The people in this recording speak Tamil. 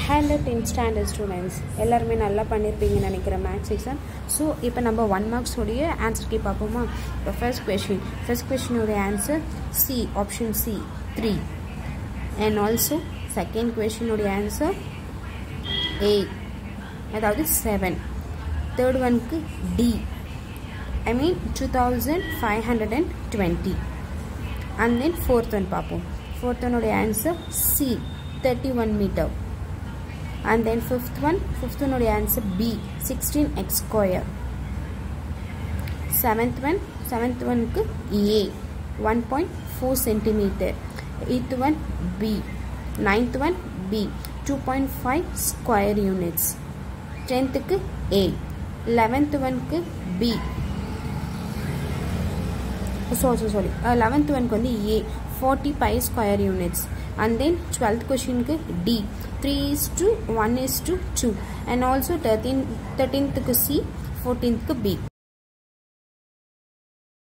ஹேண்ட் டென்த் ஸ்டாண்டர்ட் ஸ்டூடெண்ட்ஸ் எல்லாருமே நல்லா பண்ணியிருப்பீங்கன்னு நினைக்கிறேன் மேக்ஸ் எக்ஸாம் ஸோ இப்போ நம்ம ஒன் மார்க்ஸோடைய ஆன்சர் கே பார்ப்போமா இப்போ ஃபர்ஸ்ட் கொஷின் ஃபர்ஸ்ட் கொஷினுடைய answer C option C three and also second கொஷினுடைய ஆன்சர் ஏ அதாவது செவன் தேர்ட் ஒன்க்கு D I mean two thousand five hundred and twenty and then fourth one பார்ப்போம் ஃபோர்த் ஒனுடைய answer C thirty one metre and then fifth one fifth one உடைய answer B 16x square seventh one seventh one க்கு A 1.4 centimeter eighth one B ninth one B 2.5 square units tenth க்கு A eleventh one க்கு B sorry sorry eleventh one க்கு வந்து A 40 pi square units and then 12th question க்கு D 3 is to 1 is to 2 and also 13th 13th க்கு C 14th க்கு B